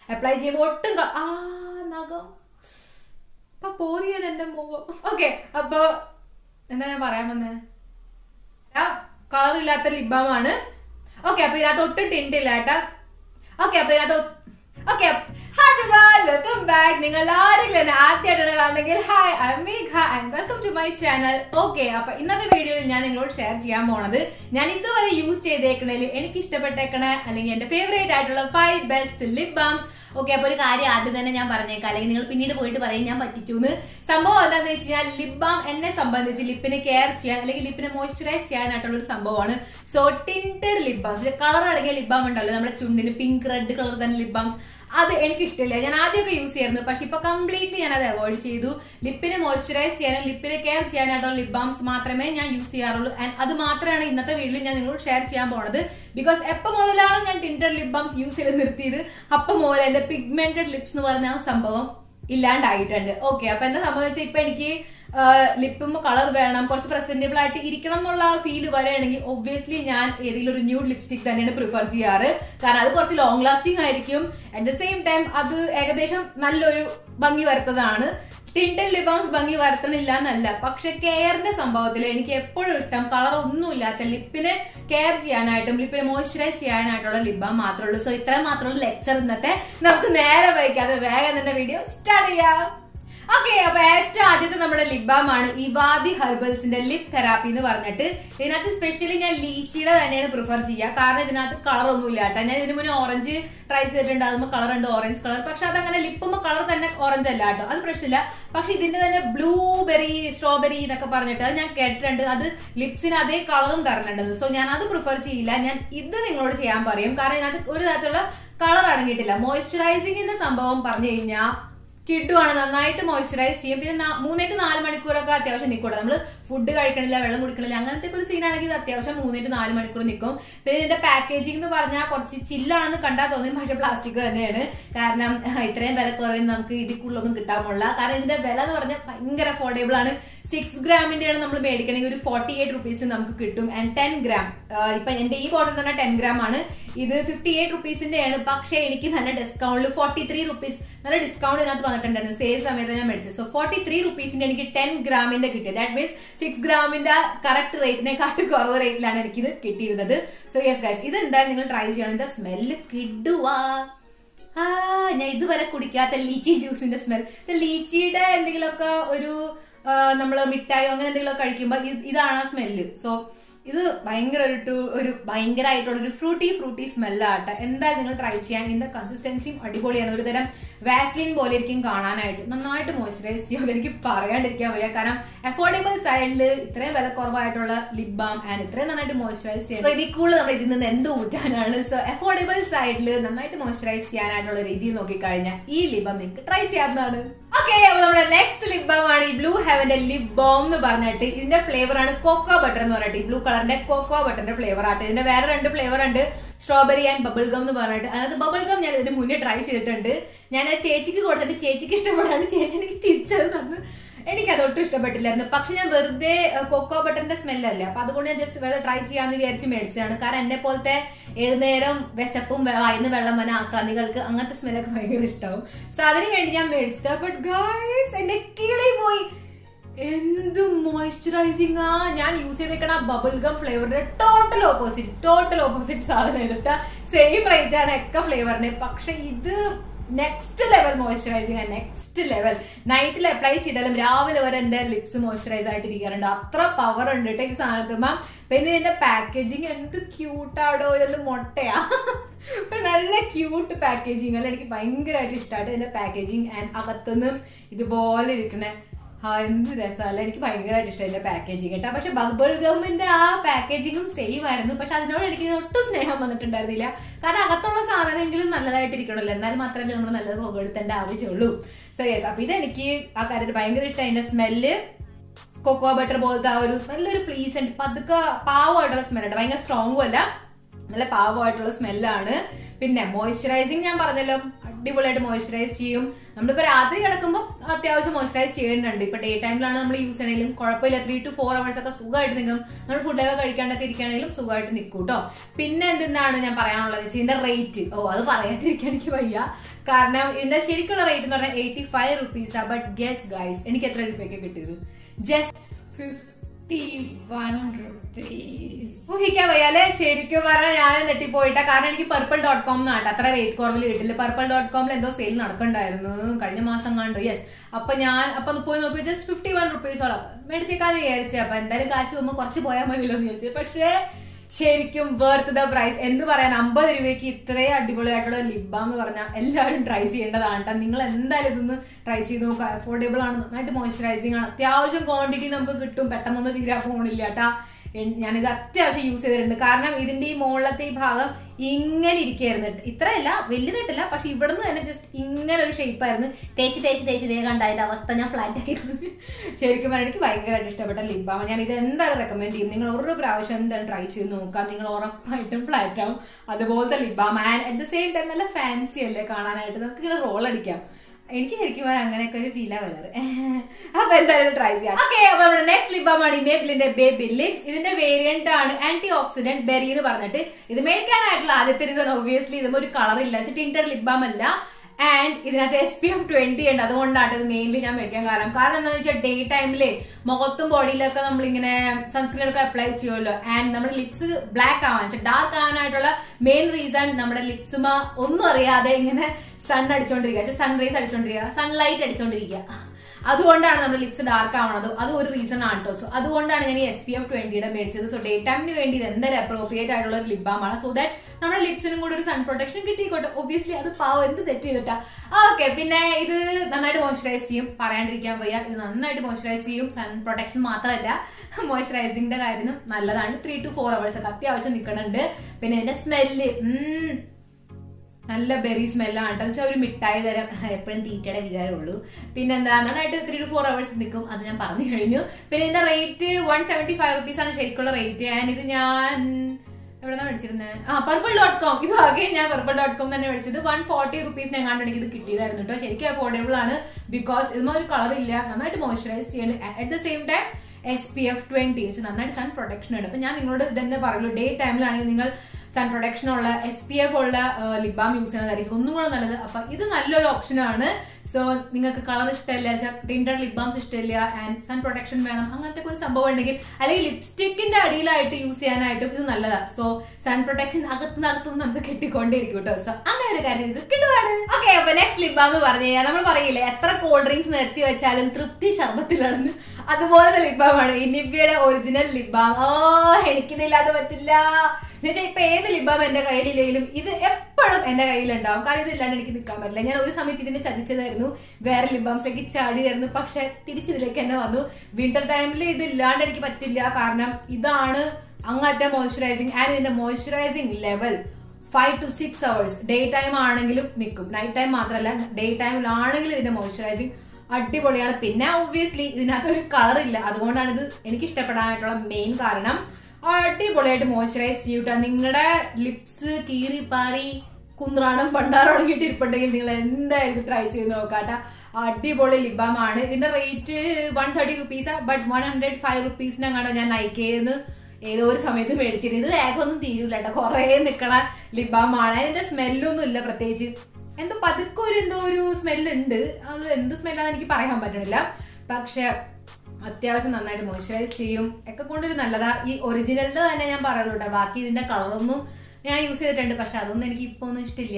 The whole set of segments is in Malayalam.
അപ്ലൈ ചെയ്യുമ്പോൾ ഒട്ടും ക- ആ നഖം അപ്പൊ പോറിയാൻ എന്റെ മുഖം ഓക്കെ അപ്പൊ എന്താ ഞാൻ പറയാൻ വന്നേ കളർ ഇല്ലാത്ത ലിബാമാണ് ഓക്കെ അപ്പൊ ഇതിനകത്ത് ഒട്ടും ടിന്റ് ഇല്ല കേട്ടാ ഓക്കെ അപ്പൊ ഇതിനകത്ത് ഓക്കെ വെൽക്കം ബാക്ക് നിങ്ങൾ ആരെങ്കിലും എന്നെ ആദ്യമായിട്ടാണ് കാണണമെങ്കിൽ hi I Megha and welcome to my channel okay അപ്പൊ ഇന്നത്തെ വീഡിയോയിൽ ഞാൻ നിങ്ങളോട് ഷെയർ ചെയ്യാൻ പോണത് ഞാൻ ഇതുവരെ യൂസ് ചെയ്തേക്കണതിൽ എനിക്ക് ഇഷ്ടപ്പെട്ടേക്കണ അല്ലെങ്കിൽ എന്റെ ഫേവറേറ്റ് ആയിട്ടുള്ള five best lip balms okay അപ്പൊ ഒരു കാര്യം ആദ്യം തന്നെ ഞാൻ പറഞ്ഞേക്കാം അല്ലെങ്കിൽ നിങ്ങൾ പിന്നീട് പോയിട്ട് പറയും ഞാൻ പറ്റിച്ചു എന്ന് സംഭവം എന്താണെന്ന് വെച്ച് കഴിഞ്ഞാൽ ലിപ് ബാം എന്നെ സംബന്ധിച്ച് ലിപ്പിനെ കെയർ ചെയ്യാൻ അല്ലെങ്കിൽ ലിപ്പിനെ മോയ്സ്ചറൈസ് ചെയ്യാനായിട്ടുള്ള ഒരു സംഭവമാണ് so tinted lip balms colour അടങ്ങിയ ലിപ് ബാം ഉണ്ടല്ലോ നമ്മുടെ ചുണ്ടിന് പിങ്ക് റെഡ് കളർ തന്നെ ലിപ് ബാംസ് അത് എനിക്ക് ഇഷ്ടമില്ല ഞാൻ ആദ്യമൊക്കെ യൂസ് ചെയ്യായിരുന്നു പക്ഷെ ഇപ്പൊ കംപ്ലീറ്റ്ലി ഞാൻ അത് അവോയ്ഡ് ചെയ്തു ലിപ്പിനെ മോയ്സ്ചറൈസ് ചെയ്യാനും ലിപ്പിനെ കെയർ ചെയ്യാനായിട്ടുള്ള ലിപ് ബാംസ് മാത്രമേ ഞാൻ യൂസ് ചെയ്യാറുള്ളൂ ആൻഡ് അത് മാത്രമാണ് ഇന്നത്തെ വീഡിയോയിൽ ഞാൻ നിങ്ങളോട് ഷെയർ ചെയ്യാൻ പോണത് ബിക്കോസ് എപ്പോ മുതലാണ് ഞാൻ ടിൻറ്റഡ് ലിപ് ബാംസ് യൂസ് ചെയ്ത് നിർത്തിയത് അപ്പൊ മുതൽ എന്റെ പിഗ്മെന്റഡ് ലിപ്സ് എന്ന് പറഞ്ഞ ആ സംഭവം ഇല്ലാണ്ടായിട്ടുണ്ട് ഓക്കെ അപ്പൊ എന്താ സംഭവിച്ചാൽ ഇപ്പൊ എനിക്ക് ലിപ്പും കളർ വേണം കുറച്ച് പ്രസന്റബിൾ ആയിട്ട് ഇരിക്കണം എന്നുള്ള ഫീൽ വരികയാണെങ്കിൽ ഒബ്വിയസ്ലി ഞാൻ ഏതെങ്കിലും ഒരു ന്യൂഡ് ലിപ്സ്റ്റിക് തന്നെയാണ് പ്രിഫർ ചെയ്യാറ് കാരണം അത് കുറച്ച് ലോങ് ലാസ്റ്റിംഗ് ആയിരിക്കും അറ്റ് ദ സെയിം ടൈം അത് ഏകദേശം നല്ലൊരു ഭംഗി വരുത്തതാണ് ടിൻറ്റഡ് ലിബാംസ് ഭംഗി വരുത്തണില്ല എന്നല്ല പക്ഷെ കെയറിന്റെ സംഭവത്തിൽ എനിക്ക് എപ്പോഴും ഇഷ്ടം കളർ ഒന്നുമില്ലാത്ത ലിപ്പിനെ കെയർ ചെയ്യാനായിട്ടും ലിപ്പിനെ മോയ്സ്ചറൈസ് ചെയ്യാനായിട്ടുള്ള ലിബാം മാത്രമേ ഉള്ളൂ സോ ഇത്ര മാത്രമുള്ള ലെക്ചർ ഇന്നത്തെ നമുക്ക് നേരെ വയ്ക്കാതെ വേഗം തന്നെ വീഡിയോ സ്റ്റാർട്ട് ചെയ്യാം ഓക്കെ അപ്പൊ ഏറ്റവും ആദ്യത്തെ നമ്മുടെ ലിബാം ആണ് ഇവാദി ഹെർബൽസിന്റെ ലിപ് തെറാപ്പി എന്ന് പറഞ്ഞിട്ട് ഇതിനകത്ത് സ്പെഷ്യലി ഞാൻ ലീച്ചിയുടെ തന്നെയാണ് പ്രിഫർ ചെയ്യുക കാരണം ഇതിനകത്ത് കളർ ഒന്നും ഇല്ല കേട്ടോ ഞാൻ ഇതിന് മുന്നേ ഓറഞ്ച് ട്രൈ ചെയ്തിട്ടുണ്ട് അതുമ്പോൾ കളർ ഉണ്ട് ഓറഞ്ച് കളർ പക്ഷെ അതങ്ങനെ ലിപ്പുമ്പോൾ കളർ തന്നെ ഓറഞ്ച് അല്ല കേട്ടോ അത് പ്രശ്നമില്ല പക്ഷെ ഇതിന്റെ തന്നെ ബ്ലൂബെറി സ്ട്രോബെറി എന്നൊക്കെ പറഞ്ഞിട്ട് അത് ഞാൻ കേട്ടിട്ടുണ്ട് അത് ലിപ്സിന് അതേ കളറും തരണുണ്ടെന്ന് സോ ഞാൻ അത് പ്രിഫർ ചെയ്യില്ല ഞാൻ ഇത് നിങ്ങളോട് ചെയ്യാൻ പറയും കാരണം ഇതിനകത്ത് ഒരു തരത്തിലുള്ള കളർ അടങ്ങിയിട്ടില്ല മോയ്സ്ചറൈസിങ്ങിന്റെ സംഭവം പറഞ്ഞു കഴിഞ്ഞാൽ കിട്ടുവാണ് നന്നായിട്ട് മോയ്സ്ചറൈസ് ചെയ്യും പിന്നെ നാ- മൂന്നേറ്റ് നാല് മണിക്കൂറൊക്കെ അത്യാവശ്യം നിൽക്കൂടെ നമ്മൾ ഫുഡ് കഴിക്കണില്ല വെള്ളം കുടിക്കണില്ല അങ്ങനത്തെ ഒരു സീനാണെങ്കിൽ ഇത് അത്യാവശ്യം മൂന്നേറ്റ് നാല് മണിക്കൂർ നിൽക്കും പിന്നെ ഇതിന്റെ പാക്കേജിംഗ് എന്ന് പറഞ്ഞാൽ കുറച്ച് ചില്ലാണെന്ന് കണ്ടാൽ തോന്നും പക്ഷെ പ്ലാസ്റ്റിക് തന്നെയാണ് കാരണം ഇത്രയും വില കുറയുന്ന നമുക്ക് ഇതിക്കുള്ളൊന്നും കിട്ടാൻ പോകില്ല കാരണം ഇതിന്റെ വില എന്ന് പറഞ്ഞാൽ ഭയങ്കര അഫോർഡബിൾ ആണ് സിക്സ് ഗ്രാമിന്റെയാണ് നമ്മൾ മേടിക്കണമെങ്കിൽ ഒരു ഫോർട്ടി എയ്റ്റ് റുപ്പീസിന് നമുക്ക് കിട്ടും ആൻഡ് ടെൻ ഗ്രാം ഇപ്പൊ എന്റെ ഈ ബോട്ടിൽ തന്നെ ടെൻ ഗ്രാം ആണ് ഇത് ഫിഫ്റ്റി എയ്റ്റ് റുപ്പീസിന്റെ ആണ് പക്ഷേ എനിക്ക് നല്ല ഡിസ്കൗണ്ടിൽ ഫോർട്ടി ത്രീ റുപ്പീസ് നല്ല ഡിസ്കൗണ്ട് ഇതിനകത്ത് വന്നിട്ടുണ്ടായിരുന്നു സെയിൽ സമയത്ത് ഞാൻ മേടിച്ചത് സോ ഫോർട്ടി ത്രീ റുപ്പീസിന്റെ എനിക്ക് ടെൻ ഗ്രാമിന്റെ കിട്ടിയത് ദാറ്റ് മീൻസ് സിക്സ് ഗ്രാമിന്റെ കറക്റ്റ് റേറ്റിനെക്കാട്ടും കുറവ് റേറ്റിലാണ് എനിക്കിത് കിട്ടിയിരുന്നത് സോ യെസ് ഗൈസ് ഇത് എന്തായാലും നിങ്ങൾ ട്രൈ ചെയ്യണം ഇതിന്റെ സ്മെല്ല് കിടുവാ ആ ഞാൻ ഇതുവരെ കുടിക്കാത്ത ലീച്ചി ജ്യൂസിന്റെ സ്മെൽ ലീച്ചിയുടെ എന്തെങ്കിലുമൊക്കെ ഒരു നമ്മൾ മിഠായോ അങ്ങനെ എന്തെങ്കിലുമൊക്കെ കഴിക്കുമ്പോൾ ഇതാണ് ആ സ്മെല്ല് സോ ഇത് ഭയങ്കര ഒരു ടു- ഒരു ഭയങ്കരമായിട്ടുള്ള ഒരു ഫ്രൂട്ടി ഫ്രൂട്ടി സ്മെല്ലാട്ടെ എന്തായാലും നിങ്ങൾ ട്രൈ ചെയ്യാൻ ഇതിന്റെ കൺസിസ്റ്റൻസിയും അടിപൊളിയാണ് ഒരു തരം വാസ്ലിൻ പോലെ ഇരിക്കും കാണാനായിട്ട് നന്നായിട്ട് മോയ്സ്ചറൈസ് ചെയ്യും എനിക്ക് പറയാണ്ടിരിക്കാൻ വയ്യ കാരണം അഫോർഡബിൾ സൈഡിൽ ഇത്രയും വില കുറവായിട്ടുള്ള ലിപ് ബാം ആൻഡ് ഇത്രയും നന്നായിട്ട് മോയ്സ്ചറൈസ് ചെയ്യാൻ ഇതിൽ കൂടുതൽ നമ്മൾ ഇതിൽ നിന്ന് എന്ത് ഊറ്റാനാണ് സോ അഫോർഡബിൾ സൈഡിൽ നന്നായിട്ട് മോയ്സ്ചറൈസ് ചെയ്യാനായിട്ടുള്ള രീതി നോക്കിക്കഴിഞ്ഞാൽ ഈ ലിപ് ബാം നിങ്ങൾക്ക് ട്രൈ ചെയ്യാവുന്നതാണ് ഓക്കെ അപ്പൊ നമ്മുടെ നെക്സ്റ്റ് ലിപ് ബാം ആണ് ഈ ബ്ലൂ ഹെവന്റെ ലിപ് ബാം എന്ന് പറഞ്ഞിട്ട് ഇതിന്റെ ഫ്ലേവർ ആണ് കോക്കോ ബട്ടർ എന്ന് പറഞ്ഞിട്ട് ഈ ബ്ലൂ കളറിന്റെ കോക്കോ ബട്ടറിന്റെ ഫ്ലേവർ ആട്ടെ ഇതിന്റെ വേറെ രണ്ട് ഫ്ലേവർ ഉണ്ട് സ്ട്രോബെറി ആൻഡ് ബബിൾ ഗം എന്ന് പറഞ്ഞിട്ട് അതിനകത്ത് ബബിൾ ഗം ഞാൻ ഇതിന് മുന്നേ ട്രൈ ചെയ്തിട്ടുണ്ട് ഞാൻ അത് ചേച്ചിക്ക് കൊടുത്തിട്ട് ചേച്ചിക്ക് ഇഷ്ടപ്പെടാണ് ചേച്ചി എനിക്ക് തിരിച്ചത് തന്ന് എനിക്ക് അത് ഒട്ടും ഇഷ്ടപ്പെട്ടില്ലായിരുന്നു പക്ഷെ ഞാൻ വെറുതെ കൊക്കോ ബട്ടറിന്റെ സ്മെല്ലല്ലേ അപ്പൊ അതുകൊണ്ട് ഞാൻ ജസ്റ്റ് വെറുതെ ട്രൈ ചെയ്യാന്ന് വിചാരിച്ച് മേടിച്ചതാണ് കാരണം എന്നെ പോലത്തെ ഏത് നേരം വിശപ്പും വെ- വായിന്ന് വെള്ളം വന ആക്രാന്തികൾക്ക് അങ്ങനത്തെ സ്മെല്ലൊക്കെ ഭയങ്കര ഇഷ്ടമാവും സോ അതിന് വേണ്ടി ഞാൻ മേടിച്ചത് ബട്ട് ഗായ്സ് എന്റെ കിളി പോയി എന്ത് മോയ്സ്ചറൈസിങ് ആ ഞാൻ യൂസ് ചെയ്തേക്കണ ബബിൾ ഗം ഫ്ലേവറിന്റെ ടോട്ടൽ ഓപ്പോസിറ്റ് ടോട്ടൽ ഓപ്പോസിറ്റ് സാധനം എടുത്ത സെയിം റേറ്റ് ആണ് ഒക്കെ ഫ്ലേവറിന് പക്ഷെ ഇത് next level moisturising next level നൈറ്റിൽ അപ്ലൈ ചെയ്താലും രാവിലെ വരെ എന്റെ ലിപ്സ് മോയ്സ്ചറൈസ് ആയിട്ട് ഇരിക്കാറുണ്ട് അത്ര പവർ ഉണ്ട് കേട്ടോ ഈ സാധനത്തുമ്പോ പിന്നെ ഇതിന്റെ പാക്കേജിങ് എന്ത് ക്യൂട്ടാടോ ഇതെന്ത് മുട്ടയാ ഒരു നല്ല ക്യൂട്ട് പാക്കേജിങ് അല്ല എനിക്ക് ഭയങ്കരമായിട്ട് ഇഷ്ടമായിട്ട് ഇതിന്റെ പാക്കേജിങ് ആൻഡ് അകത്തുനിന്നും ഇതുപോലെ ഇരിക്കണേ ആ എന്ത് രസമല്ല എനിക്ക് ഭയങ്കരമായിട്ട് ഇഷ്ടം ഇതിന്റെ പാക്കേജിങ് കേട്ടോ പക്ഷെ ബബിൾ ഗമ്മിന്റെ ആ പാക്കേജിങ്ങും സെയിം ആയിരുന്നു പക്ഷെ അതിനോട് എനിക്ക് ഒട്ടും സ്നേഹം വന്നിട്ടുണ്ടായിരുന്നില്ല കാരണം അകത്തുള്ള സാധനമെങ്കിലും നല്ലതായിട്ട് ഇരിക്കണമല്ലോ എന്നാൽ മാത്രമേ നമ്മൾ നല്ലത് പുകഴ്ത്തേണ്ട ആവശ്യമുള്ളൂ സോ യെസ് അപ്പൊ ഇതെനിക്ക് ആ കാര്യത്തിൽ ഭയങ്കര ഇഷ്ടം അതിന്റെ സ്മെല്ല് കൊക്കോ ബട്ടർ പോലത്തെ ആ ഒരു നല്ലൊരു പ്ലീസന്റ് പതുക്കെ പാവമായിട്ടുള്ള സ്മെല്ലുണ്ട് ഭയങ്കര സ്ട്രോങ്ങും അല്ല നല്ല പാവമായിട്ടുള്ള സ്മെല്ലാണ് പിന്നെ മോയ്സ്ചറൈസിങ് ഞാൻ പറഞ്ഞല്ലോ അടിപൊളിയായിട്ട് മോയ്സ്ചറൈസ് ചെയ്യും നമ്മളിപ്പോ രാത്രി കിടക്കുമ്പോൾ അത്യാവശ്യം മോയ്സ്ചറൈസ് ചെയ്യുന്നുണ്ട് ഇപ്പൊ ഡേ ടൈമിലാണ് നമ്മൾ യൂസ് ചെയ്യണമെങ്കിലും കുഴപ്പമില്ല ത്രീ ടു ഫോർ അവേഴ്സ് ഒക്കെ സുഖമായിട്ട് നിൽക്കും നമ്മൾ ഫുഡൊക്കെ കഴിക്കാണ്ടൊക്കെ ഇരിക്കുകയാണെങ്കിലും സുഖമായിട്ട് നിൽക്കും കേട്ടോ പിന്നെ എന്തെന്നാണ് ഞാൻ പറയാനുള്ളത് വെച്ചാൽ ഇതിന്റെ റേറ്റ് ഓ അത് പറയാണ്ടിരിക്കാൻ എനിക്ക് വയ്യ കാരണം ഇതിന്റെ ശരിക്കുള്ള റേറ്റ് എന്ന് പറഞ്ഞാൽ എയ്റ്റി ഫൈവ് റുപ്പീസാ ബട്ട് ഗെസ് ഗൈസ് എനിക്ക് എത്ര രൂപയ്ക്ക് കിട്ടിയത് ജസ്റ്റ് ഫിഫ്റ്റി വൺ റുപ്പീസ് ഊഹിക്കാൻ വയ്യാലേ ശരിക്കും പറഞ്ഞാൽ ഞാൻ നെട്ടിപ്പോയിട്ടാ കാരണം എനിക്ക് പർപ്പിൾ ഡോട്ട് കോം നാട്ട് അത്ര റേറ്റ് കുറവിൽ കിട്ടില്ല പർപ്പിൾ ഡോട്ട് കോമിൽ എന്തോ സെയിൽ നടക്കണ്ടായിരുന്നു കഴിഞ്ഞ മാസം കണ്ടു യെസ് അപ്പൊ ഞാൻ അപ്പൊ ഒന്ന് പോയി നോക്കി ജസ്റ്റ് ഫിഫ്റ്റി വൺ റുപ്പീസോളം മേടിച്ചേക്കാന്ന് വിചാരിച്ചേ അപ്പൊ എന്തായാലും കാശ് പോകുമ്പോൾ കുറച്ച് പോയാൽ മതിയല്ലോ എന്ന് വിചാരിച്ചു പക്ഷേ ശരിക്കും വർത്ത് ദ പ്രൈസ് എന്ത് പറയാൻ അമ്പത് രൂപയ്ക്ക് ഇത്രയും അടിപൊളിയായിട്ടുള്ള ലിബാം എന്ന് പറഞ്ഞാൽ എല്ലാവരും ട്രൈ ചെയ്യേണ്ടതാണ് ട്ടോ. നിങ്ങൾ എന്തായാലും ഇതൊന്ന് ട്രൈ ചെയ്ത് നോക്കുക അഫോർഡബിൾ ആണ് നന്നായിട്ട് മോയ്സ്ചറൈസിങ് ആണ് അത്യാവശ്യം ക്വാണ്ടിറ്റി നമുക്ക് കിട്ടും പെട്ടെന്നൊന്നും തീരാ പോണില്ല കേട്ടാ എൻ- ഞാനിത് അത്യാവശ്യം യൂസ് ചെയ്തിട്ടുണ്ട് കാരണം ഇതിന്റെ ഈ മുകളിലത്തെ ഈ ഭാഗം ഇങ്ങനെ ഇരിക്കായിരുന്നു ഇത്രയല്ല വലുതായിട്ടല്ല പക്ഷെ ഇവിടുന്ന് തന്നെ ജസ്റ്റ് ഇങ്ങനെ ഒരു ഷേപ്പ് ആയിരുന്നു തേച്ച് തേച്ച് തേച്ച് ഇതേ കണ്ട അതിന്റെ അവസ്ഥ ഞാൻ ഫ്ലാറ്റ് ആക്കി ശരിക്കും പറഞ്ഞാൽ എനിക്ക് ഭയങ്കരമായിട്ട് ഇഷ്ടപ്പെട്ട ലിബാമ ഞാൻ ഇത് എന്തായാലും റെക്കമെൻഡ് ചെയ്യും നിങ്ങൾ ഒരു പ്രാവശ്യം എന്തായാലും ട്രൈ ചെയ്ത് നോക്കാം നിങ്ങൾ ഉറപ്പായിട്ടും ഫ്ലാറ്റ് ആവും അതുപോലത്തെ ലിബാമ and at the same time നല്ല ഫാൻസി അല്ലേ കാണാനായിട്ട് നമുക്ക് ഇങ്ങനെ റോൾ അടിക്കാം എനിക്ക് ശരിക്കും പറഞ്ഞാൽ അങ്ങനെയൊക്കെ ഒരു ഫീലാ വരാറ് അപ്പൊ എന്തായാലും ട്രൈ ചെയ്യാം ഓക്കെ അപ്പൊ നമ്മുടെ നെക്സ്റ്റ് ലിബാമാണ് മേബിലിന്റെ ബേബി ലിപ്സ് ഇതിന്റെ വേരിയന്റ് ആണ് ആന്റി ഓക്സിഡന്റ് ബെറി എന്ന് പറഞ്ഞിട്ട് ഇത് മേടിക്കാനായിട്ടുള്ള ആദ്യത്തെ റീസൺ ഒബ്വിയസ്ലി ഇതും ഒരു കളർ ഇല്ല ടിൻറ്റഡ് ലിബാം അല്ല ആൻഡ് ഇതിനകത്ത് എസ് പി എഫ് ട്വന്റി ഉണ്ട് അതുകൊണ്ടാണ് ഇത് മെയിൻലി ഞാൻ മേടിക്കാൻ കാരണം കാരണം എന്താണെന്ന് വെച്ചാൽ ഡേ ടൈമില് മുഖത്തും ബോഡിയിലൊക്കെ നമ്മളിങ്ങനെ സൺസ്ക്രീൻ ഒക്കെ അപ്ലൈ ചെയ്യുമല്ലോ ആൻഡ് നമ്മുടെ ലിപ്സ് ബ്ലാക്ക് ആവാൻ ഡാർക്ക് ആവാനായിട്ടുള്ള മെയിൻ റീസൺ നമ്മുടെ ലിപ്സുമ ഒന്നും അറിയാതെ ഇങ്ങനെ സൺ അടിച്ചോണ്ടിരിക്കുക സൺറൈസ് അടിച്ചോണ്ടിരിക്കുക സൺലൈറ്റ് അടിച്ചോണ്ടിരിക്കുക അതുകൊണ്ടാണ് നമ്മുടെ ലിപ്സ് ഡാർക്ക് ആവണത് അത് ഒരു റീസൺ ആണ് കേട്ടോ സോ അതുകൊണ്ടാണ് ഞാൻ ഈ എസ് പി എഫ് ട്വന്റിയുടെ മേടിച്ചത് സോ ഡേ ടൈമിന് വേണ്ടി ഇത് എന്തായാലും അപ്രോപ്രിയേറ്റ് ആയിട്ടുള്ള ഒരു ലിബാമാണ് സോ ദാറ്റ് നമ്മുടെ ലിപ്സിനും കൂടി ഒരു സൺ പ്രൊട്ടക്ഷൻ കിട്ടിക്കോട്ടെ ഒബ്വിയസ്ലി അത് പാവം എന്ത് തെറ്റ് ചെയ്തിട്ടാ ഓക്കെ പിന്നെ ഇത് നന്നായിട്ട് മോയ്സ്ചറൈസ് ചെയ്യും പറയാണ്ടിരിക്കാൻ വയ്യ ഇത് നന്നായിട്ട് മോയ്സ്ചറൈസ് ചെയ്യും സൺ പ്രൊട്ടക്ഷൻ മാത്രമല്ല മോയ്സ്ചറൈസിംഗിന്റെ കാര്യത്തിനും നല്ലതാണ് ത്രീ ടു ഫോർ അവേഴ്സ് ഒക്കെ അത്യാവശ്യം നിൽക്കുന്നുണ്ട് പിന്നെ ഇതിന്റെ സ്മെല്ല് നല്ല ബെറി സ്മെല്ലാണ് കേട്ടോ വെച്ചാൽ ഒരു മിഠായി തരം എപ്പോഴും തീറ്റയുടെ വിചാരമുള്ളൂ പിന്നെ എന്താ നന്നായിട്ട് ത്രീ ടു ഫോർ അവേഴ്സ് നിൽക്കും അത് ഞാൻ പറഞ്ഞു കഴിഞ്ഞു പിന്നെ ഇതിന്റെ rate one seventy five rupees ആണ് ശരിക്കുള്ള റേറ്റ് ആൻഡ് ഇത് ഞാൻ എവിടെ മേടിച്ചിരുന്നത് ആ പർപ്പിൾ ഡോട്ട് കോം ഇത് ആകെ ഞാൻ പർപ്പിൾ ഡോട്ട് കോം തന്നെ മേടിച്ചത് വൺ ഫോർട്ടി റുപ്പീസിന് എങ്ങാണ്ട് എനിക്ക് ഇത് കിട്ടിയതായിരുന്നു കേട്ടോ ശരിക്കും അഫോർഡബിൾ ആണ് ബിക്കോസ് ഇതുമാ ഒരു കളർ ഇല്ല നന്നായിട്ട് മോയ്സ്ചറൈസ് ചെയ്യേണ്ടത് at the same time S P F twenty വെച്ച് നന്നായിട്ട് സൺ പ്രൊട്ടക്ഷൻ ഉണ്ട് അപ്പൊ ഞാൻ നിങ്ങളോട് ഇത് തന്നെ പറയുള്ളൂ ഡേ ടൈമിലാണെങ്കിൽ നിങ്ങൾ സൺ പ്രൊട്ടക്ഷൻ ഉള്ള എസ് പി എഫ് ഉള്ള ലിബാം യൂസ് ചെയ്യുന്നതായിരിക്കും ഒന്നും കൂടെ നല്ലത് അപ്പൊ ഇത് നല്ലൊരു ഓപ്ഷനാണ് സോ നിങ്ങൾക്ക് കളർ ഇഷ്ടമില്ല ടിൻറ്റഡ് ലിബാംസ് ഇഷ്ടമില്ല ആൻഡ് സൺ പ്രൊട്ടക്ഷൻ വേണം അങ്ങനത്തെ ഒരു സംഭവം ഉണ്ടെങ്കിൽ അല്ലെങ്കിൽ ലിപ്സ്റ്റിക്കിന്റെ അടിയിലായിട്ട് യൂസ് ചെയ്യാനായിട്ടും ഇത് നല്ലതാണ് സോ സൺ പ്രൊട്ടക്ഷൻ അകത്തുനിന്ന് അകത്തുനിന്ന് നമുക്ക് കിട്ടിക്കൊണ്ടിരിക്കും കേട്ടോ സോ അങ്ങനെ ഒരു കാര്യം ഇത് കിട്ടുവാണ് ഓക്കെ അപ്പൊ നെക്സ്റ്റ് ലിബാം എന്ന് പറഞ്ഞു കഴിഞ്ഞാൽ നമ്മൾ പറയില്ലേ എത്ര കോൾഡ് ഡ്രിങ്ക്സ് നിർത്തി വെച്ചാലും തൃപ്തി ശർബത്തിലാണെന്ന് അതുപോലത്തെ ലിബാമാണ് ഈ നിവ്യയുടെ ഒറിജിനൽ ലിബാം ഓ എനിക്കിതില്ലാതെ പറ്റില്ല എന്നുവെച്ചാൽ ഇപ്പൊ ഏത് ലിബാം എന്റെ കയ്യിലില്ലെങ്കിലും ഇത് എപ്പോഴും എന്റെ കയ്യിലുണ്ടാവും കാരണം ഇതില്ലാണ്ട് എനിക്ക് നിൽക്കാൻ പറ്റില്ല ഞാൻ ഒരു സമയത്ത് ഇതിനെ ചതിച്ചതായിരുന്നു വേറെ ലിബാംസിലേക്ക് ചാടിയായിരുന്നു പക്ഷെ തിരിച്ചിതിലേക്ക് തന്നെ വന്നു വിന്റർ ടൈമിൽ ഇത് ഇല്ലാണ്ട് എനിക്ക് പറ്റില്ല കാരണം ഇതാണ് അങ്ങനത്തെ മോയ്സ്ചറൈസിങ് ആൻഡ് ഇതിന്റെ moisturising level five to six hours day time ആണെങ്കിലും നിൽക്കും നൈറ്റ് ടൈം മാത്രമല്ല ഡേ ടൈമിലാണെങ്കിലും ഇതിന്റെ മോയ്സ്ചറൈസിങ് അടിപൊളിയാണ് പിന്നെ ഒബ്വിയസ്ലി ഇതിനകത്ത് ഒരു കളർ ഇല്ല അതുകൊണ്ടാണ് ഇത് എനിക്ക് ഇഷ്ടപ്പെടാനായിട്ടുള്ള മെയിൻ കാരണം അടിപൊളിയായിട്ട് മോയ്സ്ചറൈസ് ചെയ്യൂട്ട നിങ്ങളുടെ ലിപ്സ് കീറി പാറി കുന്ത്രാണം പണ്ടാറടങ്ങിയിട്ട് ഇരിപ്പുണ്ടെങ്കിൽ നിങ്ങൾ എന്തായാലും ട്രൈ ചെയ്ത് നോക്കാട്ട അടിപൊളി ലിബാമാണ് ഇതിന്റെ rate one thirty rupees but one hundred five റുപ്പീസിനെങ്ങാണ് ഞാൻ നയിക്കേന്ന് ഏതോ ഒരു സമയത്ത് മേടിച്ചിരുന്നു ഇത് വേഗമൊന്നും തീരൂല കേട്ടോ കുറേ നിക്കണ ലിബാമാണ് അതിന്റെ സ്മെല്ലൊന്നും ഇല്ല പ്രത്യേകിച്ച് എന്തോ പതുക്കെ ഒരു എന്തോ ഒരു സ്മെല്ല് ഉണ്ട് അത് എന്ത് സ്മെല്ലാന്ന് എനിക്ക് പറയാൻ പറ്റണില്ല പക്ഷെ അത്യാവശ്യം നന്നായിട്ട് മോയ്സ്ചറൈസ് ചെയ്യും ഒക്കെ കൊണ്ടൊരു നല്ലതാ ഈ ഒറിജിനലിന്റെ തന്നെ ഞാൻ പറയുള്ളൂ കേട്ടോ ബാക്കി ഇതിന്റെ കളറൊന്നും ഞാൻ യൂസ് ചെയ്തിട്ടുണ്ട് പക്ഷെ അതൊന്നും എനിക്ക് ഇപ്പൊ ഒന്നും ഇഷ്ടമില്ല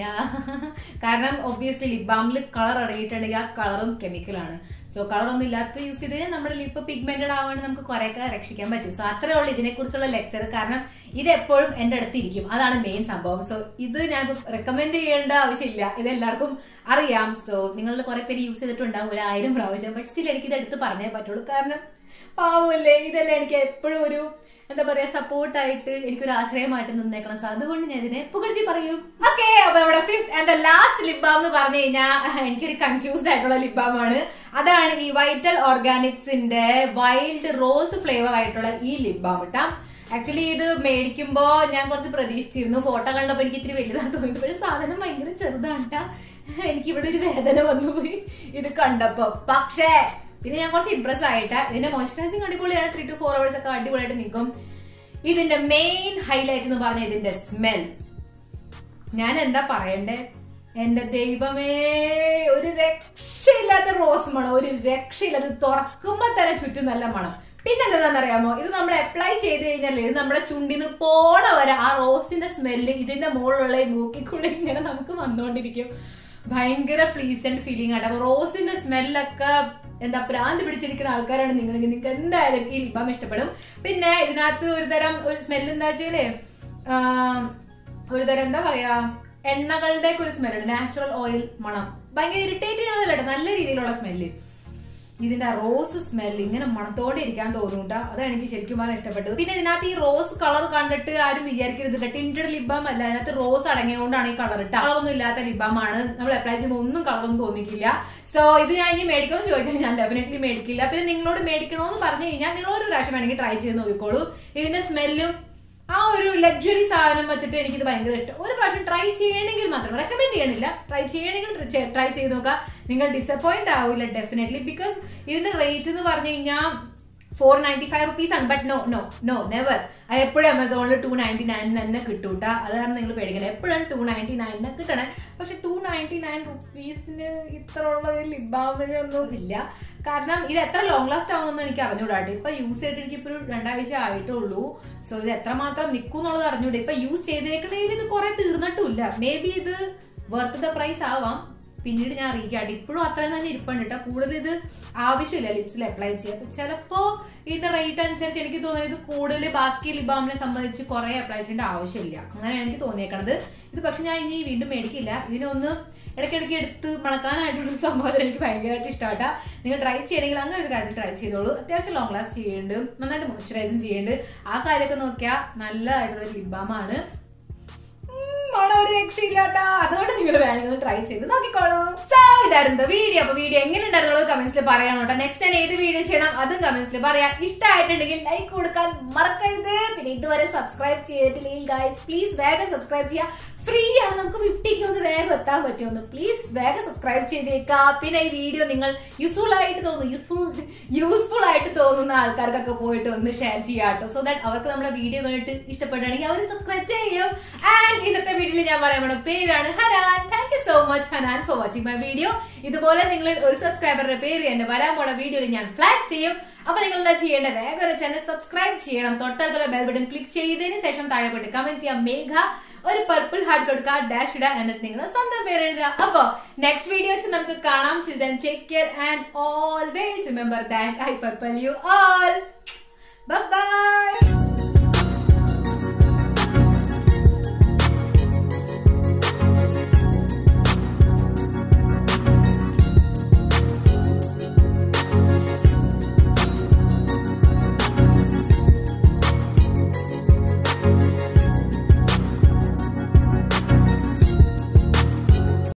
കാരണം ഒബ്വിയസ്ലി ലിപ് ബാമിൽ കളർ ഇറങ്ങിയിട്ടുണ്ടെങ്കിൽ ആ കളറും കെമിക്കലാണ് സോ കളറൊന്നും ഇല്ലാത്ത യൂസ് ചെയ്ത് നമ്മുടെ ലിപ്പ് പിഗ്മെന്റഡ് ആവാണ്ട് നമുക്ക് കുറെയൊക്കെ രക്ഷിക്കാൻ പറ്റും സോ അത്രേ ഉള്ളൂ ഇതിനെക്കുറിച്ചുള്ള ലെക്ചർ കാരണം ഇത് എപ്പോഴും എന്റെ അടുത്ത് ഇരിക്കും അതാണ് മെയിൻ സംഭവം സോ ഇത് ഞാൻ റെക്കമെൻഡ് ചെയ്യേണ്ട ആവശ്യമില്ല ഇത് എല്ലാവർക്കും അറിയാം സോ നിങ്ങൾ കുറെ പേര് യൂസ് ചെയ്തിട്ടുണ്ടാവും ഒരു ആയിരം പ്രാവശ്യം ബട്ട് സ്റ്റിൽ എനിക്ക് ഇത് എടുത്ത് പറഞ്ഞേ പറ്റുള്ളൂ കാരണം പാവല്ലേ ഇതെല്ലാം എനിക്ക് എപ്പോഴും ഒരു എന്താ പറയാ സപ്പോർട്ടായിട്ട് എനിക്കൊരു ആശ്രയമായിട്ട് നിന്നേക്കണം സോ അതുകൊണ്ട് ഞാൻ ഇതിനെ പുകഴ്ത്തി പറയും ഓക്കെ അപ്പൊ നമ്മുടെ fifth and last lip balm എന്ന് പറഞ്ഞു കഴിഞ്ഞാൽ എനിക്കൊരു കൺഫ്യൂസ്ഡ് ആയിട്ടുള്ള ലിപ് ബാം ആണ് അതാണ് ഈ വൈറ്റൽ ഓർഗാനിക്സിന്റെ വൈൽഡ് റോസ് ഫ്ലേവർ ആയിട്ടുള്ള ഈ ലിപ് ബാം കേട്ടാ ആക്ച്വലി ഇത് മേടിക്കുമ്പോ ഞാൻ കുറച്ച് പ്രതീക്ഷിച്ചിരുന്നു ഫോട്ടോ കണ്ടപ്പോ എനിക്ക് ഇത്തിരി വലുതാന്ന് തോന്നി പക്ഷേ സാധനം ഭയങ്കര ചെറുതാണ് ട്ടാ. എനിക്ക് ഇവിടെ ഒരു വേദന വന്നു പോയി ഇത് കണ്ടപ്പോ പക്ഷേ പിന്നെ ഞാൻ കുറച്ച് ഇംപ്രസ് ആയിട്ട് ഇതിന്റെ മോയ്സ്ചറൈസിങ് അടിപൊളിയാണ് ത്രീ ടു ഫോർ അവേഴ്സ് ഒക്കെ അടിപൊളിയായിട്ട് നിൽക്കും ഇതിന്റെ മെയിൻ ഹൈലൈറ്റ് എന്ന് പറഞ്ഞ ഇതിന്റെ സ്മെൽ ഞാൻ എന്താ പറയണ്ടേ എന്റെ ദൈവമേ ഒരു രക്ഷയില്ലാത്ത റോസ് മണം ഒരു രക്ഷയില്ലാത്ത തുറക്കുമ്പോ തന്നെ ചുറ്റും നല്ല മണം പിന്നെ എന്താണെന്നറിയാമോ ഇത് നമ്മൾ അപ്ലൈ ചെയ്ത് കഴിഞ്ഞാൽ ഇത് നമ്മുടെ ചുണ്ടിന്ന് പോണ വരെ ആ റോസിന്റെ സ്മെല്ല് ഇതിന്റെ മുകളിലുള്ള ഈ മൂക്കിൽ കൂടെ ഇങ്ങനെ നമുക്ക് വന്നുകൊണ്ടിരിക്കും ഭയങ്കര പ്ലീസന്റ് ഫീലിംഗ് ആണ് അപ്പൊ റോസിന്റെ സ്മെല്ലൊക്കെ എന്താ പ്രാന്ത് പിടിച്ചിരിക്കുന്ന ആൾക്കാരാണ് നിങ്ങളെങ്കിൽ നിങ്ങൾക്ക് എന്തായാലും ഈ ലിബാം ഇഷ്ടപ്പെടും പിന്നെ ഇതിനകത്ത് ഒരു തരം ഒരു സ്മെല്ല് എന്താ വെച്ചാലേ ഒരു തരം എന്താ പറയാ എണ്ണകളുടെ ഒക്കെ ഒരു സ്മെല്ലുണ്ട് നാച്ചുറൽ ഓയിൽ മണം ഭയങ്കര ഇറിറ്റേറ്റ് ചെയ്യണമെന്നില്ല കേട്ടോ നല്ല രീതിയിലുള്ള സ്മെല്ല് ഇതിന്റെ റോസ് സ്മെൽ ഇങ്ങനെ മണത്തോടെ ഇരിക്കാൻ തോന്നൂട്ടാ അതാണ് എനിക്ക് ശരിക്കും പറഞ്ഞാൽ ഇഷ്ടപ്പെട്ടത് പിന്നെ ഇതിനകത്ത് ഈ റോസ് കളർ കണ്ടിട്ട് ആരും വിചാരിക്കരുത് ടിൻറ്റഡ് ലിബാം അല്ല അതിനകത്ത് റോസ് അടങ്ങിയതുകൊണ്ടാണ് ഈ കളർ ഇട്ട കളറൊന്നും ഇല്ലാത്ത ലിബാമാണ് നമ്മൾ അപ്ലൈ ചെയ്യുമ്പോൾ ഒന്നും കളറൊന്നും തോന്നിക്കില്ല സോ ഇത് ഞാൻ ഇനി മേടിക്കുമെന്ന് ചോദിച്ചാൽ ഞാൻ ഡെഫിനറ്റ്ലി മേടിക്കില്ല പിന്നെ നിങ്ങളോട് മേടിക്കണമെന്ന് പറഞ്ഞു കഴിഞ്ഞാൽ നിങ്ങൾ ഒരു പ്രാവശ്യം വേണമെങ്കിൽ ട്രൈ ചെയ്ത് നോക്കിക്കോളൂ ഇതിന്റെ സ്മെല്ലും ആ ഒരു ലക്ഷറി സാധനം വെച്ചിട്ട് എനിക്കിത് ഭയങ്കര ഇഷ്ടം ഒരു പ്രാവശ്യം ട്രൈ ചെയ്യണമെങ്കിൽ മാത്രം റെക്കമെൻഡ് ചെയ്യണില്ല ട്രൈ ചെയ്യണമെങ്കിൽ ട്രൈ ചെയ്ത് നോക്കാം നിങ്ങൾ ഡിസപ്പോയിന്റ് ആവില്ല ഡെഫിനറ്റ്ലി ബിക്കോസ് ഇതിന്റെ റേറ്റ് എന്ന് പറഞ്ഞു കഴിഞ്ഞാൽ ഫോർ നയൻറ്റി ഫൈവ് റുപ്പീസ് ആണ് but no no no never അത് എപ്പോഴും ആമസോണിൽ ടു നയൻറ്റി നയൻ തന്നെ കിട്ടൂട്ടാ അത് കാരണം നിങ്ങൾ പേടിക്കണം എപ്പോഴാണ് ടു നയൻറ്റി നയനിന് കിട്ടണേ പക്ഷെ ടു നയൻറ്റി നയൻ റുപ്പീസിന് ഇത്ര ഉള്ള ലിബാമിനൊന്നും ഇല്ല കാരണം ഇത് എത്ര ലോങ് ലാസ്റ്റ് ആവുമെന്ന് എനിക്ക് അറിഞ്ഞൂടാട്ടോ ഇപ്പൊ യൂസ് ചെയ്തിട്ട് എനിക്ക് ഇപ്പൊ ഒരു രണ്ടാഴ്ച ആയിട്ടേ ഉള്ളൂ സോ ഇത് എത്രമാത്രം നിൽക്കും എന്നുള്ളത് അറിഞ്ഞൂടെ ഇപ്പൊ യൂസ് ചെയ്തേക്കണേൽ ഇത് കുറെ തീർന്നിട്ടില്ല മേ ബി ഇത് വർത്ത് ദ പ്രൈസ് ആവാം പിന്നീട് ഞാൻ അറിയിക്കാട്ടെ ഇപ്പോഴും അത്രയും തന്നെ ഇരിപ്പുണ്ട് കേട്ടോ കൂടുതൽ ഇത് ആവശ്യമില്ല ലിപ്സിൽ അപ്ലൈ ചെയ്യാൻ ചിലപ്പോ ഇതിന്റെ റേറ്റ് അനുസരിച്ച് എനിക്ക് തോന്നുന്നത് ഇത് കൂടുതൽ ബാക്കി ലിബാമിനെ സംബന്ധിച്ച് കുറെ അപ്ലൈ ചെയ്യേണ്ട ആവശ്യമില്ല അങ്ങനെയാണ് എനിക്ക് തോന്നിയേക്കണത് ഇത് പക്ഷെ ഞാൻ ഇനി വീണ്ടും മേടിക്കില്ല ഇതിനൊന്ന് ഇടയ്ക്കിടയ്ക്ക് എടുത്ത് മണക്കാനായിട്ടുള്ള സംഭവം എനിക്ക് ഭയങ്കരമായിട്ട് ഇഷ്ടമാട്ടാ നിങ്ങൾ ട്രൈ ചെയ്യണമെങ്കിൽ അങ്ങനെ ഒരു കാര്യം ട്രൈ ചെയ്തോളൂ അത്യാവശ്യം ലോങ് ലാസ്റ്റ് ചെയ്യുന്നുണ്ട് നന്നായിട്ട് മോയ്സ്ചറൈസും ചെയ്യുന്നുണ്ട് ആ കാര്യമൊക്കെ നോക്കിയാൽ നല്ലതായിട്ടുള്ള ലിബാമാണ് മണം ഒരു രക്ഷയില്ലാട്ടാ അതുകൊണ്ട് നിങ്ങൾ വേണമെങ്കിൽ ട്രൈ ചെയ്ത് നോക്കിക്കോളൂ സോ ഇതായിരുന്നു വീഡിയോ അപ്പൊ വീഡിയോ എങ്ങനെ ഉണ്ടായിരുന്നുള്ളത് കമന്റ്സിൽ പറയണം കേട്ടോ നെക്സ്റ്റ് ഞാൻ ഏത് വീഡിയോ ചെയ്യണം അതും കമന്റ്സിൽ പറയാം ഇഷ്ടമായിട്ടുണ്ടെങ്കിൽ ലൈക്ക് കൊടുക്കാൻ മറക്കരുത് പിന്നെ ഇതുവരെ സബ്സ്ക്രൈബ് ചെയ്തിട്ടില്ലെങ്കിൽ ഗൈസ് പ്ലീസ് വേഗം സബ്സ്ക്രൈബ് ചെയ്യുക ഫ്രീ ആണ് നമുക്ക് ഫിഫ്റ്റിക്ക് ഒന്ന് വേഗം എത്താൻ പറ്റുമെന്ന് പ്ലീസ് വേഗം സബ്സ്ക്രൈബ് ചെയ്തേക്കുക പിന്നെ ഈ വീഡിയോ നിങ്ങൾ യൂസ്ഫുൾ ആയിട്ട് തോന്നുന്നു യൂസ്ഫുൾ യൂസ്ഫുൾ ആയിട്ട് തോന്നുന്ന ആൾക്കാർക്കൊക്കെ പോയിട്ട് ഒന്ന് ഷെയർ ചെയ്യാട്ടോ സോ ദാറ്റ് അവർക്ക് നമ്മുടെ വീഡിയോ കണ്ടിട്ട് ഇഷ്ടപ്പെടുകയാണെങ്കിൽ അവർ സബ്സ്ക്രൈബ് ചെയ്യും ആൻഡ് ഇന്നത്തെ വീഡിയോയിൽ ഞാൻ പറയാൻ വേണം പേരാണ് Hanan thank you so much Hanan for watching my video ഇതുപോലെ നിങ്ങൾ ഒരു സബ്സ്ക്രൈബറുടെ പേര് എന്നെ വരാൻ പോണ വീഡിയോയിൽ ഞാൻ ഫ്ലാഷ് ചെയ്യും അപ്പൊ നിങ്ങൾ എന്താ ചെയ്യേണ്ടത് വേഗം ഒരു ചാനൽ സബ്സ്ക്രൈബ് ചെയ്യണം തൊട്ടടുത്തുള്ള ബെൽ ബട്ടൺ ക്ലിക്ക് ചെയ്തതിന് ശേഷം താഴെ പോയിട്ട് കമന്റ് ചെയ്യാം മേഘ ഒരു പർപ്പിൾ ഹാർട്ട് കൊടുക്കുക ഡാഷ് ഇടുക എന്നിട്ട് നിങ്ങൾ സ്വന്തം പേര് എഴുതുക അപ്പൊ നെക്സ്റ്റ് വീഡിയോ വെച്ച് നമുക്ക് കാണാം children take care and always remember that I purple you all by